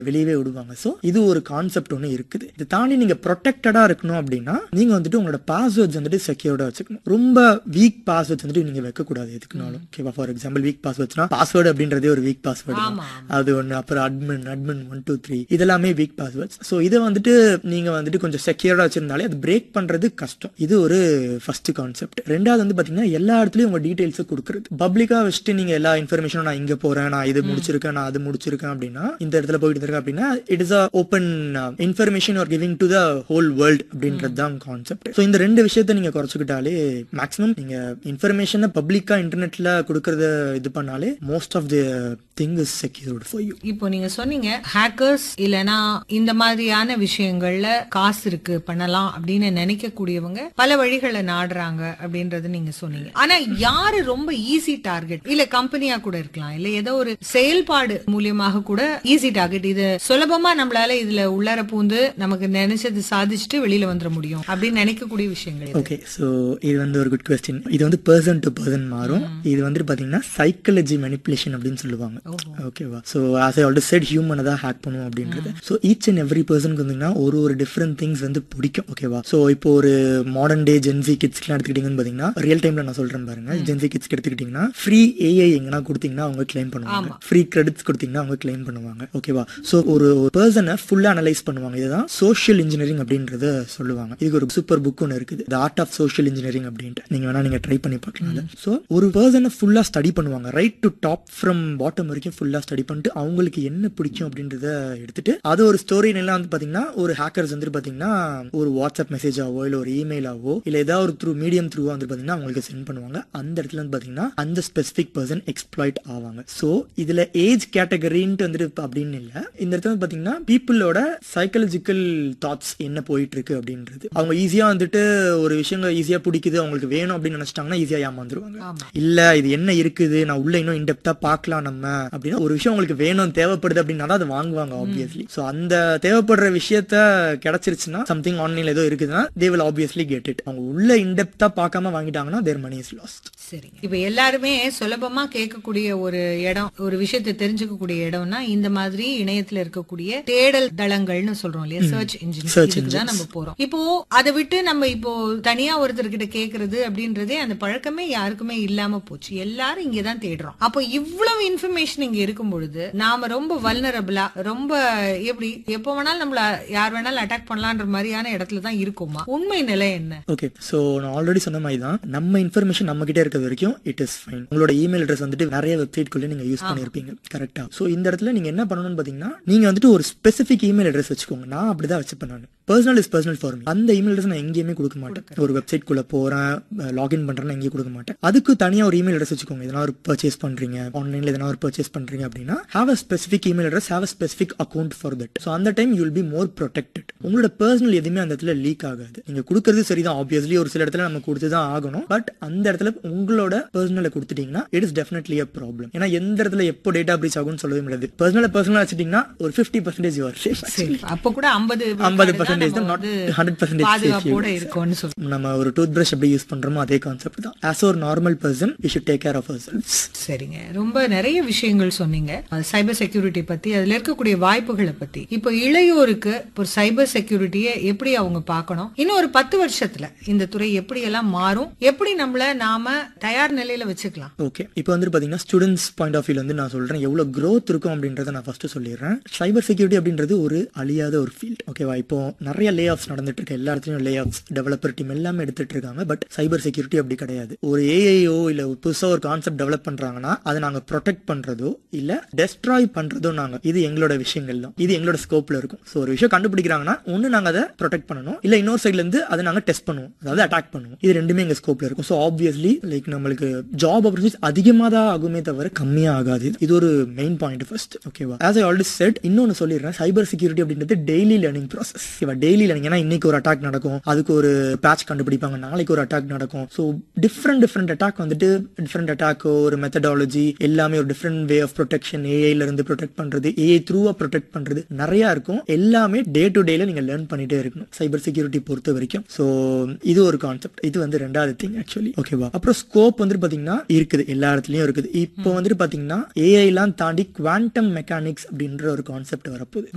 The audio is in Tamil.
வெளியவே விடுவாங்க ஸோ இது ஒரு கான்செப்ட் ஒன்று இருக்குது இது தாண்டி நீங்க ப்ரொடெக்டடா இருக்கணும் அப்படின்னா நீங்க வந்துட்டு உங்களோட பாஸ்வேர்ட்ஸ் வந்துட்டு செக்யூர்டா வச்சுக்கணும் ரொம்ப வீக் பாஸ்வேர்ட்ஸ் வந்துட்டு நீங்க வைக்கக்கூடாது எதுக்குனாலும் ஓகேவா ஃபார் எக்ஸாம்பிள் வீக் பாஸ்வேர்ட்ஸ்னா பாஸ்வேர்டு அப்படின்றதே ஒரு வீக் பாஸ்வேர்டு ஆமா, அது ஒன்று அப்புறம் admin admin one two three இதெல்லாமே வீக் பாஸ்வேர்ட்ஸ் ஸோ இதை வந்துட்டு நீங்க வந்துட்டு கொஞ்சம் செக்யூர்டா வச்சிருந்தாலே அது பிரேக் பண்றது கஷ்டம் இது ஒரு ஃபர்ஸ்ட் கான்செப்ட் ரெண்டாவது வந்து பாத்தீங்கன்னா எல்லா இடத்துலயும் உங்க டீடைல்ஸை கொடுக்குறது பப்ளிக்கா வச்சுட்டு நீங்க எல்லா இன்ஃபர்மேஷனும் நான் இங்க போறேன் நான் இது முடிச்சிருக்கேன் நான் அது முடிச்சிருக்கேன் அப்படின்னா இந்த இடத்துல போயிட்டு இருக்கேன் அப்படின்னா it is a open information are giving to the whole world அப்படின்றது தான் கான்செப்ட் ஸோ இந்த ரெண்டு விஷயத்த நீங்க குறைச்சிக்கிட்டாலே மேக்ஸிமம் நீங்க இன்ஃபர்மேஷனை பப்ளிக்கா இன்டர்நெட்ல கொடுக்கறத இது பண்ணாலே most of the thing is secured for you இப்போ நீங்க சொன்னீங்க ஹேக்கர்ஸ் இல்லனா இந்த மாதிரியான விஷயங்கள்ல காசு இருக்கு பண்ணலாம் அப்படின்னு நினைக்கக்கூடியவங்க பல வழிகளை நாடுறாங்க அப்படின்றது நீங்க சொன்னீங்க ஆனா யாரு ரொம்ப ஈஸி டார்கெட் இல்ல கம்பெனியா கூட இருக்கலாம் இல்ல ஏதோ ஒரு செயல்பாடு மூலியமாக கூட ஈஸி டார்கெட் இது சுலபமா நம்மளால இதுல உள்ளார பூந்து நமக்கு நினைச்சது சாதிச்சுட்டு வெளியில வந்துட முடியும் அப்படின்னு நினைக்கக்கூடிய விஷயங்கள் இது. ஓகே ஸோ இது வந்து ஒரு குட் கொஸ்டின் இது வந்து பர்சன் டு பர்சன் மாறும் இது வந்துட்டு பாத்தீங்கன்னா சைக்காலஜி மெனிப்புலேஷன் அப்படின்னு சொல்லுவாங்க ஓகேவா so as I already said ஹியூமனை தான் ஹேக் பண்ணுவோம் அப்படின்றது ஸோ ஈச் அண்ட் எவ்ரி பர்சனுக்கு வந்தீங்கன்னா ஒரு ஒரு டிஃப்ரெண்ட் திங்ஸ் வந்து பிடிக்கும் ஓகேவா ஸோ இப்போ ஒரு மாடர்ன் டே ஜென்சி கிட்ஸ்க்குலாம் எடுத்துக்கிட்டீங்கன்னு பாத்தீங்கன்னா ரியல் டைம்ல நான் சொல்றேன் பாருங்க ஜென்சி கிட்ஸ்க்கு எடுத்துக்கிட்டீங்கன்னா ஃப்ரீ ஏஐ எங்கன்னா கொடுத்தீங்கன்னா அவங்க கிளைம் பண்ணுவாங்க ஃப்ரீ கிரெடிட்ஸ் கொடுத்தீங்கன்னா அவங்க கிளைம் பண்ணுவாங்க ஓகேவா ஸோ ஒரு பர்சனை ஃபுல்லா அனலைஸ் பண்ணுவாங்க இதுதான் சோஷியல் இன்ஜினியரிங் அப்படின்றத சொல்லுவாங்க இதுக்கு ஒரு சூப்பர் புக் ஒன்று இருக்குது the art of social engineering அப்படின்ட்டு நீங்க வேணா நீங்க ட்ரை பண்ணி பார்க்கலாம் ஸோ ஒரு பர்சனை ஃபுல்லா ஸ்டடி பண்ணுவாங்க right to top from bottom வரைக்கும் ஃபுல்லா ஸ்டடி பண்ணிட்டு அவங்களுக்கு என்ன பிடிக்கும் அப்படின்றத எடுத்துட்டு அது ஒரு ஸ்டோரி எல்லாம் வந்து பாத்தீங்கன்னா ஒரு ஹேக்கர்ஸ் வந்து பாத்தீங்கன்னா ஒரு வாட்ஸ்அப் மெசேஜாவோ இல்ல ஒரு இமெயிலாவோ இல்ல ஏதாவது ஒரு த்ரூ மீடியம் த்ரூவா வந்து பாத்தீங்கன்னா அவங்களுக்கு சென்ட் பண்ணுவாங்க அந்த இடத்துல வந்து பாத்தீங்கன்னா அந்த ஸ்பெசிபிக் பர்சன் எக்ஸ்ப்ளாய்ட் ஆவாங்க ஸோ இதுல ஏஜ் கேட்டகரின்ட்டு வந்துட்டு இப்ப அப்படின்னு இல்ல இந்த இடத்துல வந்து பாத்தீங்கன்னா பீப்புளோட சைக்காலஜிக்கல் தாட்ஸ் என்ன போயிட்டு இருக்கு அப்படின்றது அவங்க ஈஸியா வந்துட்டு ஒரு விஷயங்கள் ஈஸியா பிடிக்குது அவங்களுக்கு வேணும் அப்படின்னு நினைச்சிட்டாங்கன்னா ஈஸியா ஏமாந்துருவாங்க ஆமா. இல்ல இது என்ன இருக்குது நான் உள்ள இன்னும் இன்டெப்தா பார்க்கலாம் நம்ம அப்படின்னா ஒரு விஷயம் உங்களுக்கு வேணும் தேவைப்படுது அப்படின்னா தான் அதை வாங்குவாங்க ஆப்வியஸ்லி சோ அந்த தேவைப்படுற விஷயத்த கிடைச்சிருச்சுன்னா சம்திங் ஆன்லைன்ல ஏதோ இருக்குதுன்னா they will obviously get it அவங்க உள்ள இன்டெப்தா பார்க்காம வாங்கிட்டாங்கன்னா தேர் மணி இஸ் லாஸ்ட் சரிங்க இப்ப எல்லாருமே சுலபமா கேட்கக்கூடிய ஒரு இடம் ஒரு விஷயத்தை தெரிஞ்சுக்கக்கூடிய இடம்னா இந்த மாதிரி இணையத்துல இருக்கக்கூடிய தேடல் தளங்கள்னு சொல்றோம் இல்லையா சர்ச் இன்ஜின் Search இதுக்கு தான் நம்ம போறோம் இப்போ அதை விட்டு நம்ம இப்போ தனியா ஒருத்தர்கிட்ட கேக்குறது அப்படின்றதே அந்த பழக்கமே யாருக்குமே இல்லாம போச்சு எல்லாரும் இங்க தான் தேடுறோம் அப்போ இவ்வளவு இன்ஃபர்மேஷன் இங்க இருக்கும் பொழுது நாம ரொம்ப வல்னரபிளா ரொம்ப எப்படி எப்போ வேணாலும் நம்மள யார் வேணாலும் அட்டாக் பண்ணலான்ற மாதிரியான இடத்துல தான் இருக்குமா உண்மை நிலை என்ன ஓகே சோ நான் ஆல்ரெடி சொன்ன மாதிரி தான் நம்ம இன்ஃபர்மேஷன் நம்ம கிட்ட இருக்கிறது வரைக்கும் இட் இஸ் ஃபைன் உங்களோட இமெயில் அட்ரஸ் வந்துட்டு நிறைய வெப்சைட் குள்ள நீங்க யூஸ் பண்ணிருப்பீங்க கரெக்டா சோ இந்த இடத்துல நீங்க என்ன பண்ணணும்னு பாத்தீங்கன்னா நீங்க வந்துட்டு ஒரு ஸ்பெசிபிக் இமெயில் அட்ரஸ் வச்சுக்கோங்க நான் அப்படிதான் வச்சுப்பேன் நான் personal is personal for me அந்த இமெயில் அட்ரஸ் நான் எங்கேயுமே கொடுக்க மாட்டேன் ஒரு வெப்சைட் குள்ள போறேன் லாகின் பண்றேன்னு எங்கேயும் கொடுக்க மாட்டேன் அதுக்கு தனியா ஒரு இமெயில் அட்ரஸ் வச்சுக்கோங்க எதனா ஒரு பர்ச்சேஸ் பண்றீங்க ஆன்லைன்ல எதனா ஒரு பர்ச்சேஸ் பண்றீங்க அப்படின்னா have a specific email address have a specific account for that so அந்த time you will be more protected உங்களோட பர்சனல் எதுவுமே அந்த இடத்துல லீக் ஆகாது நீங்க கொடுக்கறது சரிதான் ஆப்வியஸ்லி ஒரு சில இடத்துல நம்ம கொடுத்து தான் ஆகணும் பட் அந்த இடத்துல உங்களோட பர்சனலை கொடுத்துட்டீங்கன்னா it is definitely a problem ஏன்னா எந்த இடத்துல எப்போ டேட்டா பிரீச் ஆகும்னு சொல்லவே முடியாது பர்சனலை பர்சனலா வச்சுட்டீங்கன்னா ஒரு ஃபிஃப்டி பர்சன்டேஜ் யுவர் சேஃப் சரி அப்ப கூட ஐம்பது ஐம்பது பர்சன்டேஜ் தான் நாட் ஹண்ட்ரட் பர்சன்டேஜ் பாதுகாப்போட இருக்கும்னு சொல்றோம் நம்ம ஒரு டூத் பிரஷ் எப்படி யூஸ் பண்றோமோ அதே கான்செப்ட் தான் ஆஸ் ஒரு normal person we should take care of our selves சரிங்க ரொம்ப நிறைய விஷயங்கள் சொன்னீங்க சைபர் செக்யூரிட்டி பத்தி அதுல இருக்கக்கூடிய வாய்ப்புகளை பத்தி இப்போ இளையோருக்கு ஒரு சைபர் செக்யூரிட்டியை எப்படி அவங்க பார்க்கணும் இன்னும் ஒரு பத்து வருஷத்துல இந்த துறை எப்படி எல்லாம் மாறும் எப்படி நம்மள நாம தயார் நிலையில வச்சுக்கலாம் ஓகே இப்போ வந்து பாத்தீங்கன்னா ஸ்டூடெண்ட்ஸ் பாயிண்ட் ஆஃப் வியூல வந்து நான் சொல்றேன் எவ்வளவு growth இருக்கும் அப்படின்றத நான் ஃபர்ஸ்ட் சொல்லிடுறேன் சைபர் செக்யூரிட்டி அப்படின்றது ஒரு அழியாத ஒரு ஃபீல்ட் ஓகேவா இப்போ நிறைய லே ஆஃப்ஸ் நடந்துட்டு இருக்கு எல்லா இடத்துலயும் லே ஆஃப்ஸ் டெவலப்பர் டீம் எல்லாமே எடுத்துட்டு இருக்காங்க பட் சைபர் செக்யூரிட்டி அப்படி கிடையாது ஒரு ஏஐஓ இல்ல ஒரு புதுசா ஒரு கான்செப்ட் டெவலப் பண்றாங்கன்னா அதை நாங்க ப்ரொடெக்ட் பண்றதோ இல்ல டெஸ்ட்ராய் பண்றதோ நாங்க இது எங்களோட விஷயங்கள் தான் இது எங்களோட ஸ்கோப்ல இருக்கும் ஸோ ஒரு விஷயம் கண்டுபிடிக்கிறாங்கன்னா ஒன்னு நாங்க அதை ப்ரொடெக்ட் பண்ணணும் இல்ல இன்னொரு சைட்ல இருந்து அதை நாங்க டெஸ்ட் பண்ணுவோம் அதாவது அட்டாக் பண்ணுவோம் இது ரெண்டுமே எங்க ஸ்கோப்ல இருக்கும் ஸோ ஆப்வியஸ்லி லைக் நம்மளுக்கு ஜாப் ஆப்பர்ச்சுனிட்டிஸ் அதிகமா தான் ஆகுமே தவிர கம்மியா ஆகாது இது ஒரு மெயின் பாயிண்ட் ஃபர்ஸ்ட் ஓகேவா ஆஸ் ஐ ஆல்ரெடி செட் இன்னொன்னு சொல்லிடுறேன் சைபர் செக்யூரிட்டி அப்படின்றது டெய்லி லேர்னிங் ப்ராசஸ் ஓகேவா டெய்லி லேர்னிங் ஏன்னா இன்னைக்கு ஒரு அட்டாக் நடக்கும் அதுக்கு ஒரு பேட்ச் கண்டுபிடிப்பாங்க நாளைக்கு ஒரு அட்டாக் நடக்கும் ஸோ டிஃப்ரெண்ட் டிஃப்ரெண்ட் அட்டாக் வந்துட்டு டிஃப்ரெண்ட் அட்டாக் ஒரு மெத்தடாலஜி எல்லாமே ஒரு டிஃப்ரெண்ட் வே ஆஃப் ப்ரொடெக்ஷன் ஏஐல இருந்து ப்ரொடெக்ட் பண்றது ஏஐ த்ரூவா ப்ரொடெக்ட் பண்றது நிறைய இருக்கும் எல்லாமே டே டு டேல நீங்க லேர்ன் பண்ணிட்டே இருக்கணும் சைபர் செக்யூரிட்டி பொறுத்த வரைக்கும் ஸோ இது ஒரு கான்செப்ட் இது வந்து ரெண்டாவது திங் ஆக்சுவலி ஓகேவா அப்புறம் ஸ்கோப் வந்துட்டு பாத்தீங்கன்னா இருக்குது எல்லா இடத்துலயும் இருக்குது இப்போ வந்துட்டு பாத்தீங்கன்னா ஏஐ எல்லாம் தாண்டி குவாண்டம் மெக்கானிக்ஸ் அப்படின்ற ஒரு கான்செப்ட் வரப்போகுது